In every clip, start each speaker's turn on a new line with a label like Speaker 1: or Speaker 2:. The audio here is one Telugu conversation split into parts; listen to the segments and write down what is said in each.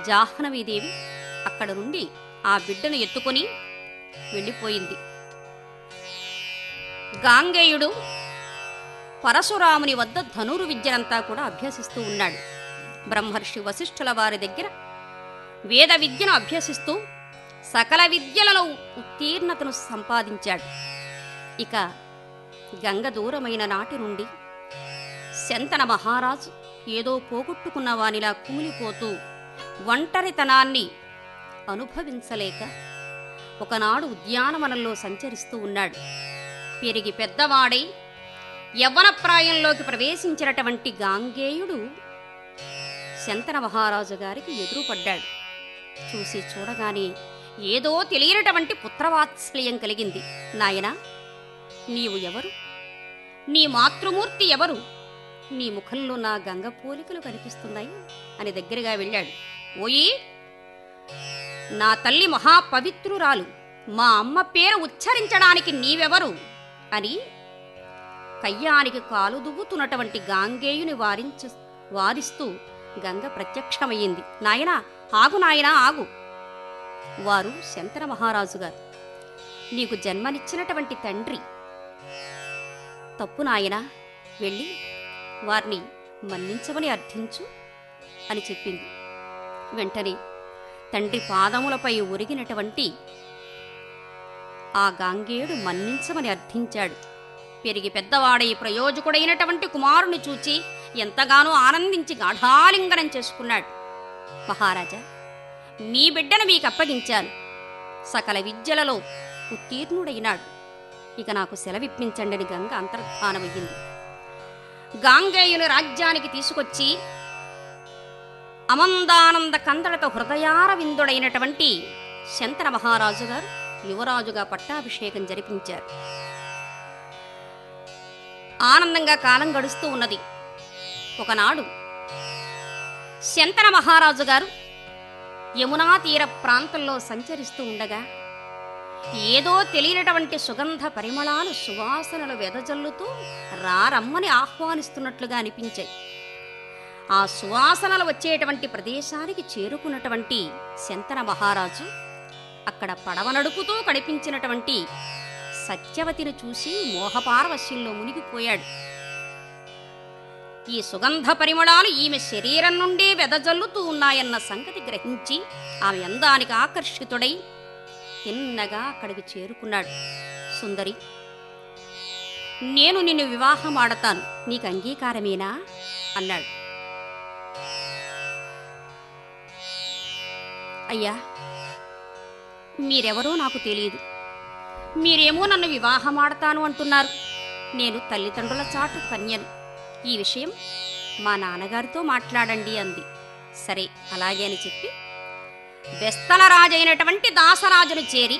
Speaker 1: జాహ్నవీదేవి అక్కడ నుండి ఆ బిడ్డను ఎత్తుకొని వెళ్ళిపోయింది గాంగేయుడు పరశురాముని వద్ద ధనురు విద్యనంతా కూడా అభ్యసిస్తూ ఉన్నాడు బ్రహ్మర్షి వశిష్ఠుల వారి దగ్గర వేద విద్యను అభ్యసిస్తూ సకల విద్యలలో ఉత్తీర్ణతను సంపాదించాడు ఇక గంగ దూరమైన నాటి నుండి శంతన మహారాజు ఏదో పోగొట్టుకున్న వానిలా కుమిలిపోతూ ఒంటరితనాన్ని అనుభవించలేక ఒకనాడు ఉద్యానవనంలో సంచరిస్తూ ఉన్నాడు పెరిగి పెద్దవాడై యవ్వన ప్రాయంలోకి ప్రవేశించినటువంటి గాంగేయుడు శంతన మహారాజు గారికి ఎదురుపడ్డాడు చూసి చూడగానే ఏదో తెలియనటువంటి పుత్రవాత్సల్యం కలిగింది నాయనా నీవు ఎవరు నీ మాతృమూర్తి ఎవరు నీ ముఖంలో నా గంగ పోలికలు కనిపిస్తున్నాయి అని దగ్గరగా వెళ్ళాడు ఓయి నా తల్లి మహాపవిత్రురాలు మా అమ్మ పేరు ఉచ్చరించడానికి నీవెవరు అని కయ్యానికి కాలు దువ్వుతున్నటువంటి గాంగేయుని వారించు వారిస్తూ గంగ ప్రత్యక్షమయ్యింది నాయనా ఆగు నాయనా ఆగు వారు శంతన మహారాజు గారు నీకు జన్మనిచ్చినటువంటి తండ్రి తప్పు నాయనా వెళ్ళి వారిని మన్నించమని అర్థించు అని చెప్పింది వెంటనే తండ్రి పాదములపై ఒరిగినటువంటి ఆ గాంగేయుడు మన్నించమని అర్థించాడు పెరిగి పెద్దవాడై ప్రయోజకుడైనటువంటి కుమారుని చూచి ఎంతగానో ఆనందించి గాఢాలింగనం చేసుకున్నాడు మహారాజా మీ బిడ్డను మీకు అప్పగించాను సకల విద్యలలో ఉత్తీర్ణుడైనాడు ఇక నాకు సెలవిప్పించండి అని గంగ అంతర్ధానమయ్యింది గాంగేయుని రాజ్యానికి తీసుకొచ్చి అమందానంద కందడతో హృదయార విందుడైనటువంటి శంతన మహారాజు గారు యువరాజుగా పట్టాభిషేకం జరిపించారు ఆనందంగా కాలం గడుస్తూ ఉన్నది ఒకనాడు శంతన మహారాజు గారు యమునా తీర ప్రాంతంలో సంచరిస్తూ ఉండగా ఏదో తెలియనటువంటి సుగంధ పరిమళాలు సువాసనలు వెదజల్లుతూ రారమ్మని ఆహ్వానిస్తున్నట్లుగా అనిపించాయి ఆ సువాసనలు వచ్చేటువంటి ప్రదేశానికి చేరుకున్నటువంటి శంతన మహారాజు అక్కడ పడవ నడుపుతూ కనిపించినటువంటి సత్యవతిని చూసి మోహపారవశ్యంలో మునిగిపోయాడు ఈ సుగంధ పరిమళాలు ఈమె శరీరం నుండే వెదజల్లుతూ ఉన్నాయన్న సంగతి గ్రహించి ఆమె అందానికి ఆకర్షితుడై తిన్నగా అక్కడికి చేరుకున్నాడు సుందరి నేను నిన్ను వివాహం ఆడతాను నీకు అంగీకారమేనా అన్నాడు అయ్యా మీరెవరో నాకు తెలియదు మీరేమో నన్ను వివాహం ఆడతాను అంటున్నారు నేను తల్లిదండ్రుల చాటు కన్యను ఈ విషయం మా నాన్నగారితో మాట్లాడండి అంది సరే అలాగే అని చెప్పి బెస్తల రాజైనటువంటి దాసరాజును చేరి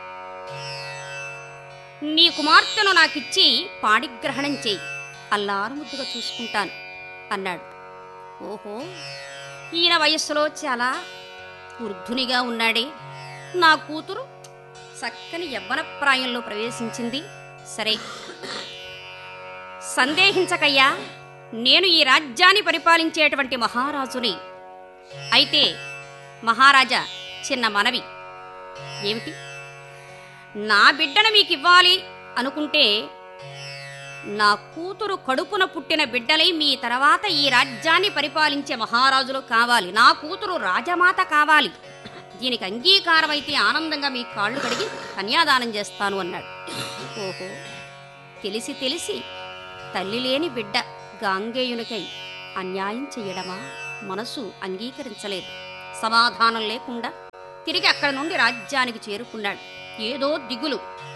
Speaker 1: నీ కుమార్తెను నాకిచ్చి పాడిగ్రహణం చేయి అల్లారు ముద్దుగా చూసుకుంటాను అన్నాడు ఓహో ఈయన వయస్సులో చాలా వృద్ధునిగా ఉన్నాడే నా కూతురు చక్కని యవ్వన ప్రాయంలో ప్రవేశించింది సరే సందేహించకయ్యా నేను ఈ రాజ్యాన్ని పరిపాలించేటువంటి మహారాజుని అయితే మహారాజా చిన్న మనవి ఏమిటి నా బిడ్డను మీకు ఇవ్వాలి అనుకుంటే నా కూతురు కడుపున పుట్టిన బిడ్డలై మీ తర్వాత ఈ రాజ్యాన్ని పరిపాలించే మహారాజులు కావాలి నా కూతురు రాజమాత కావాలి దీనికి అంగీకారమైతే ఆనందంగా మీ కాళ్ళు కడిగి కన్యాదానం చేస్తాను అన్నాడు ఓహో తెలిసి తెలిసి తల్లి లేని బిడ్డ గాంగేయునికై అన్యాయం చెయ్యడమా మనసు అంగీకరించలేదు సమాధానం లేకుండా తిరిగి అక్కడి నుండి రాజ్యానికి చేరుకున్నాడు ఏదో దిగులు